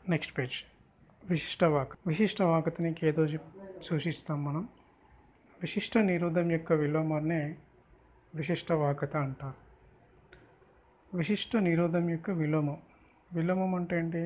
next page విశిష్ట వాక విశిష్ట వాకతని ఏదో సూచిస్తాం మనం విశిష్ట నిరోధం యొక్క విలోమాన్నే విశిష్ట వాకత అంటారు విశిష్ట నిరోధం యొక్క విలోమం విలోమం అంటే ఏంటి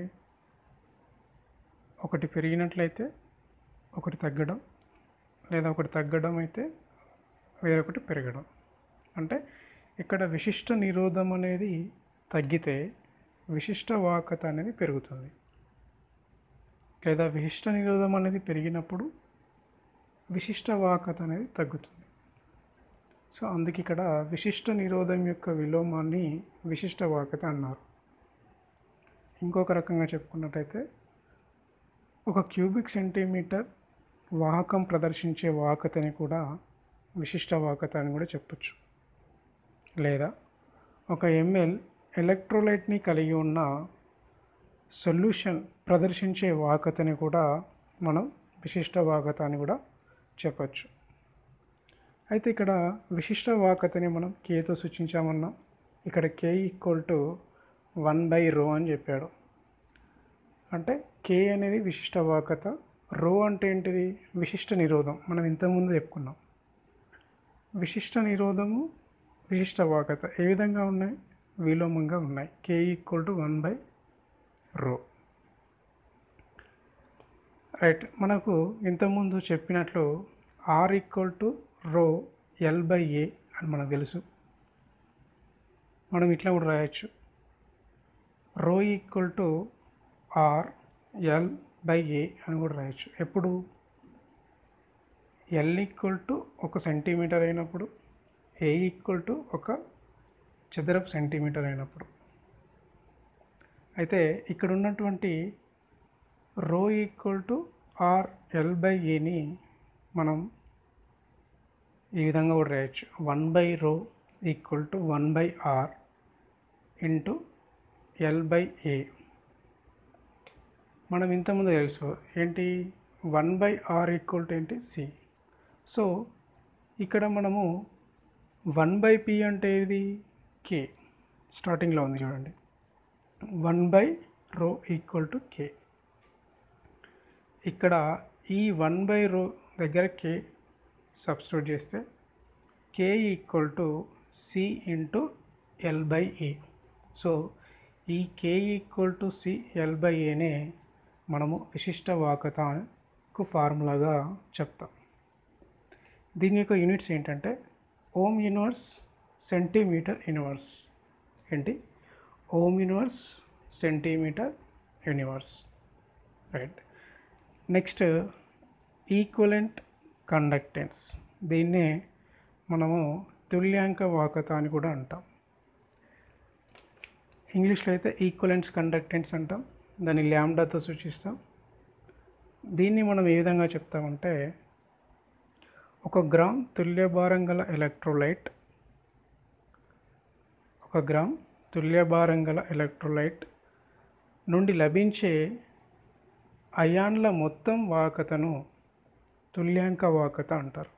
ఒకటి పెరిగినట్లయితే ఒకటి తగ్గడం లేదా ఒకటి తగ్గడం అయితే వేరొకటి పెరగడం అంటే ఇక్కడ విశిష్ట నిరోధం అనేది తగ్గితే విశిష్ట వాకత అనేది పెరుగుతుంది లేదా విశిష్ట నిరోధం అనేది పెరిగినప్పుడు విశిష్ట వాకత అనేది తగ్గుతుంది సో అందుకే ఇక్కడ విశిష్ట నిరోధం యొక్క విలోమాన్ని విశిష్ట వాకత అన్నారు ఇంకొక రకంగా చెప్పుకున్నట్టయితే ఒక క్యూబిక్ సెంటీమీటర్ వాహకం ప్రదర్శించే వాహకతని కూడా విశిష్ట వాహకత అని కూడా చెప్పచ్చు లేదా ఒక ఎంఎల్ ఎలక్ట్రోలైట్ని కలిగి ఉన్న సొల్యూషన్ ప్రదర్శించే వాహకతని కూడా మనం విశిష్ట వాహకత అని కూడా చెప్పచ్చు అయితే ఇక్కడ విశిష్ట వాహకతని మనం కేతో సూచించామన్నాం ఇక్కడ K equal to one by rho అని చెప్పాడు అంటే కే అనేది విశిష్ట వాహకత రో అంటే ఏంటిది విశిష్ట నిరోధం మనం ఇంతకుముందు చెప్పుకున్నాం విశిష్ట నిరోధము విశిష్ట వాహకత ఏ విధంగా ఉన్నాయి విలోమంగా ఉన్నాయి K equal to one by rho right మనకు ఇంతకుముందు చెప్పినట్లు R equal to rho L by A అని మనకు తెలుసు మనం ఇట్లా కూడా రాయొచ్చు rho equal to R L by A అని కూడా రాయొచ్చు ఎప్పుడు ఎల్ ఈక్వల్ టు ఒక సెంటీమీటర్ అయినప్పుడు ఏ ఈక్వల్ టు ఒక చదరపు సెంటీమీటర్ అయినప్పుడు అయితే ఇక్కడ ఉన్నటువంటి rho equal to R L by ఏని మనం ఈ విధంగా కూడా రాయొచ్చు one by rho equal to one by R into L by A మనం ఇంతకుముందు తెలుసు ఏంటి one by R equal to ఏంటి సి సో ఇక్కడ మనము వన్ బై పి అంటే ఇది కే స్టార్టింగ్లో ఉంది చూడండి one by rho equal to K ఇక్కడ ఈ వన్ బై రో దగ్గర కే సబ్స్టిట్యూట్ చేస్తే K equal to C into L by A so ఈ K equal to C L by ఏనే మనము విశిష్ట వాకతకు ఫార్ములాగా చెప్తాం దీని యొక్క యూనిట్స్ ఏంటంటే ఓమ్ యూనివర్స్ సెంటీమీటర్ యూనివర్స్ ఏంటి ohm inverse centimeter inverse right next equivalent conductance దీన్నే మనము తుల్యాంక వాకత అని కూడా అంటాం ఇంగ్లీష్లో అయితే ఈక్వలెంట్స్ కండక్టెన్స్ అంటాం దాన్ని ల్యాండాతో సూచిస్తాం దీన్ని మనం ఏ విధంగా చెప్తామంటే ఒక గ్రామ్ తుల్యభారం గల ఎలక్ట్రోలైట్ ఒక గ్రామ్ తుల్యభారం గల ఎలక్ట్రోలైట్ నుండి లభించే అయాన్ల మొత్తం వాకతను తుల్యాంక వాకత అంటారు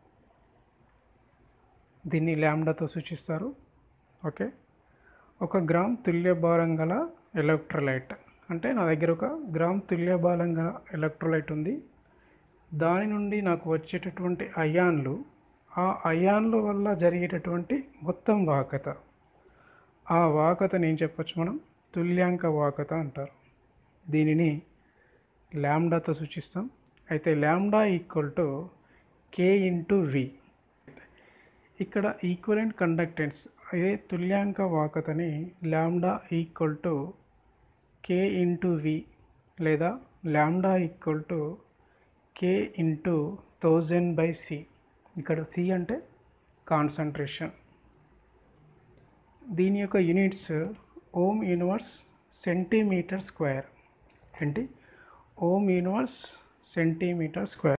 దీన్ని ల్యాండాతో సూచిస్తారు ఓకే ఒక గ్రామ్ తుల్యభారం గల ఎలక్ట్రోలైట్ అంటే నా దగ్గర ఒక గ్రామ్ తుల్యభారం గల ఎలక్ట్రోలైట్ ఉంది దాని నుండి నాకు వచ్చేటటువంటి అయాన్లు ఆ అయాన్ల వల్ల జరిగేటటువంటి మొత్తం వాకత ఆ వాకతని ఏం చెప్పొచ్చు మనం తుల్యాంక వాకత అంటారు దీనిని ల్యాండాతో సూచిస్తాం అయితే lambda equal to K into V ఇక్కడ ఈక్వలెంట్ కండక్టెన్స్ అదే తుల్యాంక వాకతని lambda equal to K into V లేదా lambda equal to K into thousand by C ఇక్కడ సి అంటే కాన్సన్ట్రేషన్ దీని యొక్క units ohm inverse centimeter square ఏంటి ఓమ్ యూనివర్స్ సెంటీమీటర్ స్క్వేర్